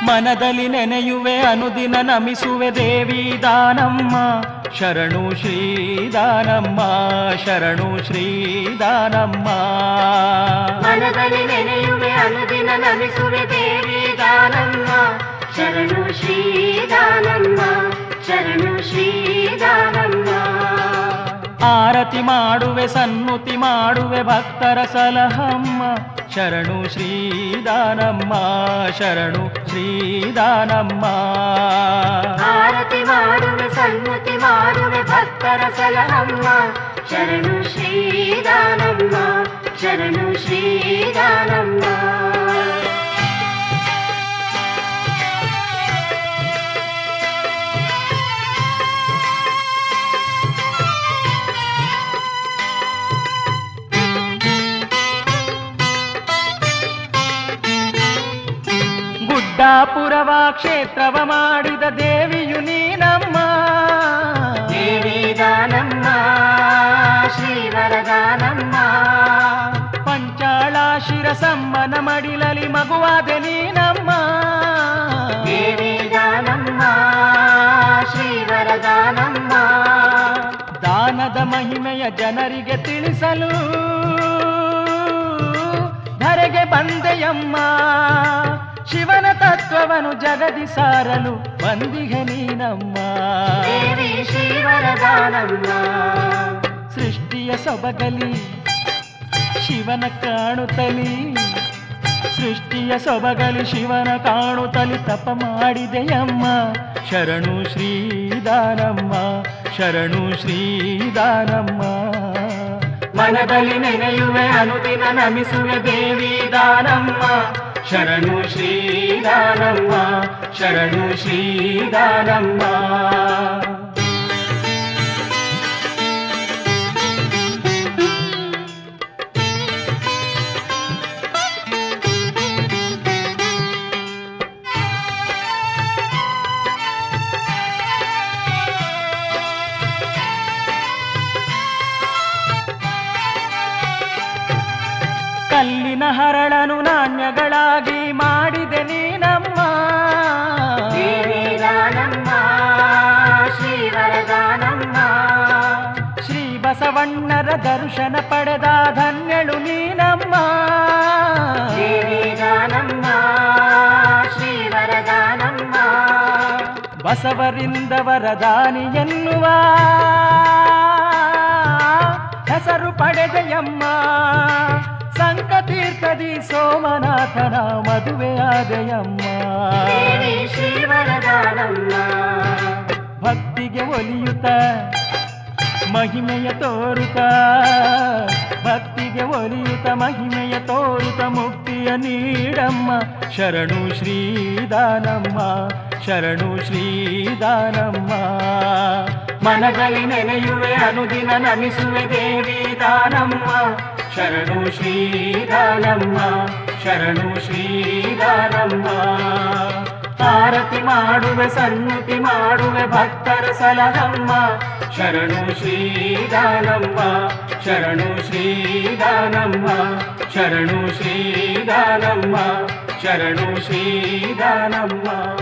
ಮನದಲ್ಲಿ ನೆನೆಯುವೆ ಅನುದಿನ ನಮಿಸುವೆ ದೇವಿ ದಾನಮ್ಮ ಶರಣು ಶ್ರೀದಾನಮ್ಮ ಶರಣು ಶ್ರೀದಾನಮ್ಮ ಮನದಲ್ಲಿ ನೆನೆಯುವೆ ಅನುದಿನ ನಮಿಸುವೆ ದೇವಿ ದಾನಮ್ಮ ಶರಣು ಶ್ರೀದಾನಮ್ಮ ಶರಣು ಶ್ರೀದಾನಮ್ಮ ಆರತಿ ಮಾಡುವೆ ಸನ್ನುತಿ ಮಾಡುವೆ ಭಕ್ತರ ಸಲಹಮ್ಮ ಶರಣು ಶ್ರೀದಾನಮ್ಮ ಶರಣು ಶ್ರೀದಾನಮ್ಮ ಆರತಿ ಮಾಡುವೆ ಸನ್ಮತಿ ಮಾಡುವೆ ಭಕ್ತರ ಸಲಹಮ್ಮ ಶರಣು ಶ್ರೀದಾನಮ್ಮ ಶರಣು ಶ್ರೀದಾನಮ್ಮ ಗುಡ್ಡಾಪುರವ ಕ್ಷೇತ್ರವ ಮಾಡಿದ ದೇವಿಯು ನೀನಮ್ಮ ದೇವಿ ದಾನಮ್ಮ ಶ್ರೀವರದಾನಮ್ಮ ಪಂಚಾಳ ಶಿರಸಮ್ಮನ ಮಡಿಲಲಿ ಮಗುವಾದೆ ನೀನಮ್ಮ ದೇವಿ ದಾನಮ್ಮ ಶ್ರೀವರದಾನಮ್ಮ ದಾನದ ಮಹಿಮೆಯ ಜನರಿಗೆ ತಿಳಿಸಲು ಧರೆಗೆ ಬಂದೆಯಮ್ಮ ಶಿವನ ತತ್ವವನ್ನು ಜಗದಿ ಸಾರಲು ಬಂದಿಗೆ ನೀನಮ್ಮ ದೇವಿ ಶ್ರೀವರದಾನಮ್ಮ ಸೃಷ್ಟಿಯ ಸೊಬಗಲಿ ಶಿವನ ಕಾಣುತ್ತಲಿ ಸೃಷ್ಟಿಯ ಸೊಬಗಲಿ ಶಿವನ ಕಾಣುತ್ತಲಿ ತಪ ಮಾಡಿದೆಯಮ್ಮ ಶರಣು ಶ್ರೀದಾನಮ್ಮ ಶರಣು ಶ್ರೀದಾನಮ್ಮ ಮನದಲ್ಲಿ ನೆನೆಯುವೆ ಅನುದಿನ ನಮಿಸುವೆ ದೇವಿ ದಾನಮ್ಮ ಶರಣು ಶ್ರೀದಾನಮ್ಮ ಶರಣು ಶ್ರೀದಾನಮ್ಮ ಕಲ್ಲಿನ ಹರಳನು ನಾಣ್ಯಗಳಾಗಿ ಮಾಡಿದೆ ನೀನಮ್ಮ ದೇವಿ ದಾನಮ್ಮ ಶ್ರೀವರದಾನಮ್ಮ ಶ್ರೀ ಬಸವಣ್ಣರ ದರ್ಶನ ಪಡೆದ ಧನ್ಯಳು ನೀನಮ್ಮ ದೇವಿ ದಾನಮ್ಮ ಶ್ರೀವರದಾನಮ್ಮ ಬಸವರಿಂದ ವರದಾನಿ ಎನ್ನುವ ಹೆಸರು ಪಡೆದೆಯಮ್ಮ ಸಂಕತೀರ್ಥದಿ ಸೋಮನಾಥನ ಮದುವೆಯಾದೆಯಮ್ಮ ದೇವಿ ಶ್ರೀವರದಾನಮ್ಮ ಭಕ್ತಿಗೆ ಒಲಿಯುತ್ತ ಮಹಿಮೆಯ ತೋರುತ ಭಕ್ತಿಗೆ ಒಲಿಯುತ್ತ ಮಹಿಮೆಯ ತೋರುತ ಮುಕ್ತಿಯ ನೀಡಮ್ಮ ಶರಣು ಶ್ರೀದಾನಮ್ಮ ಶರಣು ಶ್ರೀದಾನಮ್ಮ ಮನದಲ್ಲಿ ನೆನೆಯುವೆ ಅನುದಿನ ನಮಿಸುವೆ ದೇವಿ ದಾನಮ್ಮ ಶರಣು ಶ್ರೀದಾನಮ್ಮ ಶರಣು ಶ್ರೀದಾನಮ್ಮ ಆರತಿ ಮಾಡುವೆ ಸನ್ನುತಿ ಮಾಡುವೆ ಭಕ್ತರ ಸಲಹಮ್ಮ ಶರಣು ಶ್ರೀದಾನಮ್ಮ ಶರಣು ಶ್ರೀದಾನಮ್ಮ ಶರಣು ಶ್ರೀದಾನಮ್ಮ ಶರಣು ಶ್ರೀದಾನಮ್ಮ